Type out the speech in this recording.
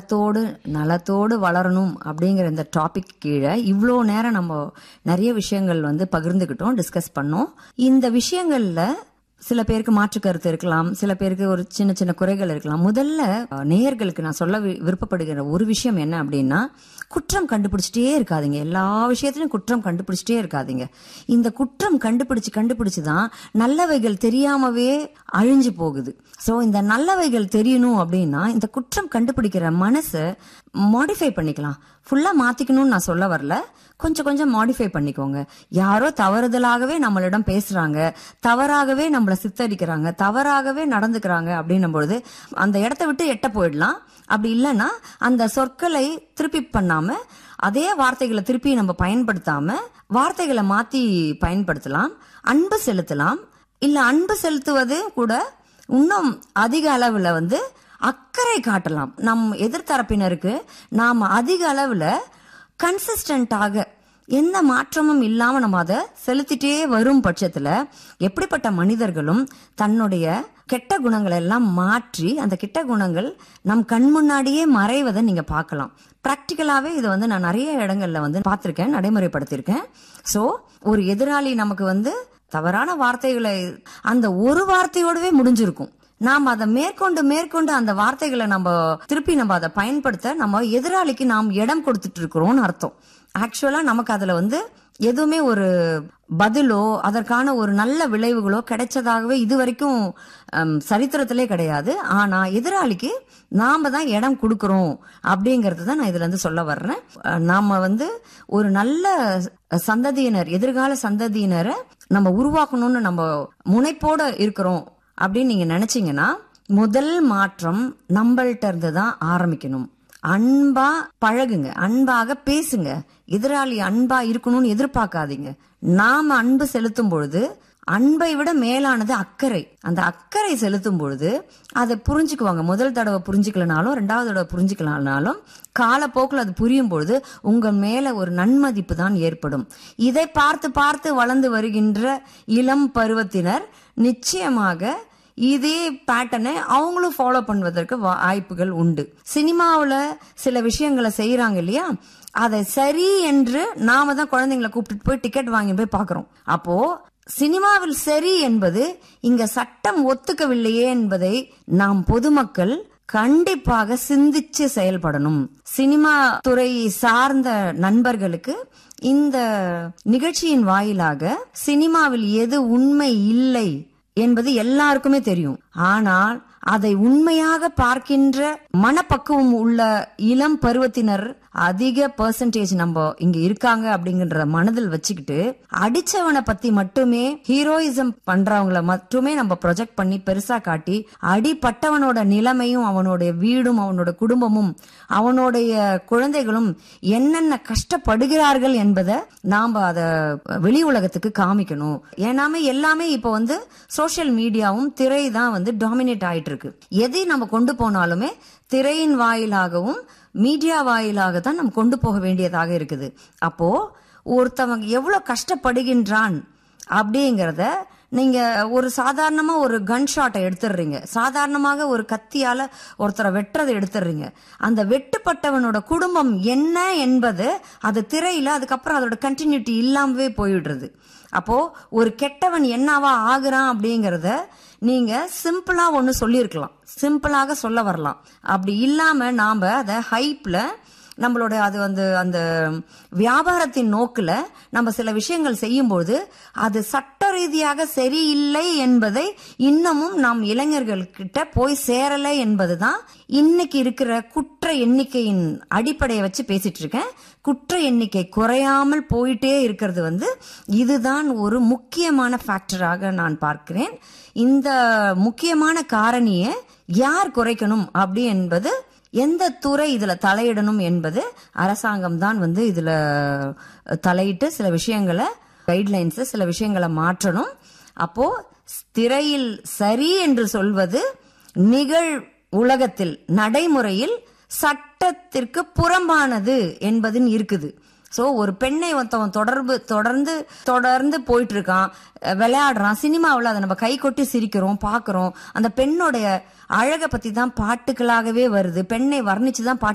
வளத்தோடு நலத்தோடு வளரணும் அப்படிங்கிற இந்த டாபிக் கீழே இவ்வளோ நேரம் நம்ம நிறைய விஷயங்கள் வந்து பகிர்ந்துக்கிட்டோம் டிஸ்கஸ் பண்ணோம் இந்த விஷயங்கள்ல சில பேருக்கு மாற்று கருத்து இருக்கலாம் சில பேருக்கு ஒரு சின்ன சின்ன குறைகள் இருக்கலாம் முதல்ல அஹ், நேயர்களுக்கு நான் சொல்ல வி- விருப்பப்படுகிற ஒரு விஷயம் என்ன அப்படின்னா குற்றம் கண்டுபிடிச்சிட்டே இருக்காதீங்க எல்லா விஷயத்திலும் குற்றம் கண்டுபிடிச்சிட்டே இருக்காதீங்க இந்த குற்றம் கண்டுபிடிச்சு கண்டுபிடிச்சு தான் நல்லவைகள் தெரியாமவே அழிஞ்சு போகுது சோ இந்த நல்லவைகள் தெரியணும் அப்படின்னா இந்த குற்றம் கண்டுபிடிக்கிற மனசை மாடிஃபை பண்ணிக்கலாம் ஃபுல்லா மாத்திக்கணும்னு நான் சொல்ல வரல கொஞ்சம் கொஞ்சம் மாடிஃபை பண்ணிக்கோங்க யாரோ தவறுதலாகவே நம்மளிடம் பேசுறாங்க தவறாகவே நம்மள சித்தரிக்கிறாங்க தவறாகவே நடந்துக்கிறாங்க அப்படின்னும் பொழுது அந்த இடத்த விட்டு எட்ட போயிடலாம் அப்படி இல்லைன்னா அந்த சொற்களை திருப்பி பண்ணாம அதே வார்த்தைகளை திருப்பி நம்ம பயன்படுத்தாம வார்த்தைகளை மாத்தி பயன்படுத்தலாம் அன்பு செலுத்தலாம் இல்ல அன்பு செலுத்துவது கூட இன்னும் அதிக அளவுல வந்து அக்கறை காட்டலாம் நம் எதிர்த்தரப்பினருக்கு நாம் அதிக அளவுல கன்சிஸ்டன்டாக எந்த மாற்றமும் இல்லாம நம்ம அதை செலுத்திட்டே வரும் பட்சத்துல எப்படிப்பட்ட மனிதர்களும் தன்னுடைய கெட்ட குணங்களை எல்லாம் மாற்றி அந்த கெட்ட குணங்கள் நம் கண் முன்னாடியே மறைவதை நீங்க பார்க்கலாம் பிராக்டிக்கலாவே இதை வந்து நான் நிறைய இடங்கள்ல வந்து பார்த்திருக்கேன் நடைமுறைப்படுத்தியிருக்கேன் சோ ஒரு எதிராளி நமக்கு வந்து தவறான வார்த்தைகளை அந்த ஒரு வார்த்தையோடவே முடிஞ்சிருக்கும் நாம் அதை மேற்கொண்டு மேற்கொண்டு அந்த வார்த்தைகளை நம்ம திருப்பி நம்ம அதை பயன்படுத்த நம்ம எதிராளிக்கு நாம் இடம் கொடுத்துட்டு இருக்கிறோம்னு அர்த்தம் ஆக்சுவலா நமக்கு அதுல வந்து எதுவுமே ஒரு பதிலோ அதற்கான ஒரு நல்ல விளைவுகளோ கிடைச்சதாகவே இது வரைக்கும் ஹம், சரித்திரத்திலே கிடையாது ஆனா எதிராளிக்கு நாம தான் இடம் கொடுக்கறோம் அப்படிங்கறது தான் நான் இதுல இருந்து சொல்ல வர்றேன் அஹ், நாம வந்து ஒரு நல்ல சந்ததியினர் எதிர்கால சந்ததியினரை நம்ம உருவாக்கணும்னு நம்ம முனைப்போட இருக்கிறோம் அப்படின்னு நீங்க நினைச்சீங்கன்னா முதல் மாற்றம் நம்மள்ட்ட இருந்து தான் ஆரம்பிக்கணும் அன்பா பழகுங்க அன்பாக பேசுங்க எதிராளி அன்பா இருக்கணும்னு எதிர்பார்க்காதீங்க நாம அன்பு செலுத்தும் பொழுது அன்பை விட மேலானது அக்கறை அந்த அக்கறை செலுத்தும் பொழுது அதை புரிஞ்சுக்குவாங்க முதல் தடவை புரிஞ்சுக்கலனாலும் ரெண்டாவது தடவை புரிஞ்சுக்கலனாலும் காலப்போக்கில் அது புரியும் பொழுது உங்க மேல ஒரு நன்மதிப்பு தான் ஏற்படும் இதை பார்த்து பார்த்து வளர்ந்து வருகின்ற இளம் பருவத்தினர் நிச்சயமாக இதே பேட்டர்னை அவங்களும் ஃபாலோ பண்ணுவதற்கு வா- வாய்ப்புகள் உண்டு சினிமாவுல சில விஷயங்களை செய்யறாங்க இல்லையா அதை சரி என்று நாம தான் குழந்தைங்களை கூப்பிட்டு போய் டிக்கெட் வாங்கி போய் பாக்குறோம் அப்போ சினிமாவில் சரி என்பது இங்க சட்டம் ஒத்துக்கவில்லையே என்பதை நாம் பொதுமக்கள் கண்டிப்பாக சிந்திச்சு செயல்படணும் சினிமா துறை சார்ந்த நண்பர்களுக்கு இந்த நிகழ்ச்சியின் வாயிலாக சினிமாவில் எது உண்மை இல்லை என்பது எல்லாருக்குமே தெரியும் ஆனால் அதை உண்மையாக பார்க்கின்ற மனப்பக்குவம் உள்ள இளம் பருவத்தினர் அதிக பெர்சன்டேஜ் நம்ம இங்க இருக்காங்க அப்படிங்கறத மனதில் வச்சுக்கிட்டு அடிச்சவனை பத்தி மட்டுமே ஹீரோயிசம் பண்றவங்கள மட்டுமே நம்ம ப்ரொஜெக்ட் பண்ணி பெருசா காட்டி அடிப்பட்டவனோட நிலைமையும் அவனுடைய வீடும் அவனோட குடும்பமும் அவனுடைய குழந்தைகளும் என்னென்ன கஷ்டப்படுகிறார்கள் என்பதை நாம அத வெளி உலகத்துக்கு காமிக்கணும் ஏன்னாமே எல்லாமே இப்ப வந்து சோஷியல் மீடியாவும் திரை தான் வந்து டாமினேட் ஆயிட்டு இருக்கு எதை நம்ம கொண்டு போனாலுமே திரையின் வாயிலாகவும் மீடியா வாயிலாக தான் நம்ம கொண்டு போக வேண்டியதாக இருக்குது அப்போ ஒருத்தவங்க எவ்வளவு கஷ்டப்படுகின்றான் அப்படிங்கறத நீங்க ஒரு சாதாரணமா ஒரு கன் ஷாட்டை எடுத்துடுறீங்க சாதாரணமாக ஒரு கத்தியால ஒருத்தரை வெட்டுறதை எடுத்துடுறீங்க அந்த வெட்டுப்பட்டவனோட குடும்பம் என்ன என்பது அது திரையில அதுக்கப்புறம் அதோட கண்டினியூட்டி இல்லாமவே போயிடுறது அப்போ ஒரு கெட்டவன் என்னவா ஆகுறான் அப்படிங்கறத நீங்க சிம்பிளா ஒன்னு சொல்லியிருக்கலாம் சிம்பிளாக சொல்ல வரலாம் அப்படி இல்லாம நாம அதை ஹைப்ல நம்மளோட அது வந்து அந்த வியாபாரத்தின் நோக்குல நம்ம சில விஷயங்கள் செய்யும்போது அது சட்ட ரீதியாக சரியில்லை என்பதை இன்னமும் நாம் இளைஞர்கள் கிட்ட போய் சேரலை என்பதுதான் இன்னைக்கு இருக்கிற குற்ற எண்ணிக்கையின் அடிப்படையை வச்சு பேசிட்டு இருக்கேன் குற்ற எண்ணிக்கை குறையாமல் போயிட்டே இருக்கிறது வந்து இதுதான் ஒரு முக்கியமான ஃபேக்டராக நான் பார்க்கிறேன் இந்த முக்கியமான காரணியை யார் குறைக்கணும் அப்படி என்பது எந்த துறை இதுல தலையிடணும் என்பது அரசாங்கம் தான் வந்து இதுல தலையிட்டு சில விஷயங்களை கைட்லைன்ஸ் சில விஷயங்களை மாற்றணும் அப்போ திரையில் சரி என்று சொல்வது நிகழ் உலகத்தில் நடைமுறையில் சட்டத்திற்கு புறம்பானது என்பதுன்னு இருக்குது சோ ஒரு பெண்ணை ஒருத்தவன் தொடர்பு தொடர்ந்து தொடர்ந்து போயிட்டு இருக்கான் அஹ் விளையாடுறான் சினிமாவில் அதை நம்ம கை கொட்டி சிரிக்கிறோம் பார்க்கிறோம் அந்த பெண்ணோடைய அழகை பத்தி தான் பாட்டுகளாகவே வருது பெண்ணை வர்ணிச்சு தான் பாட்டு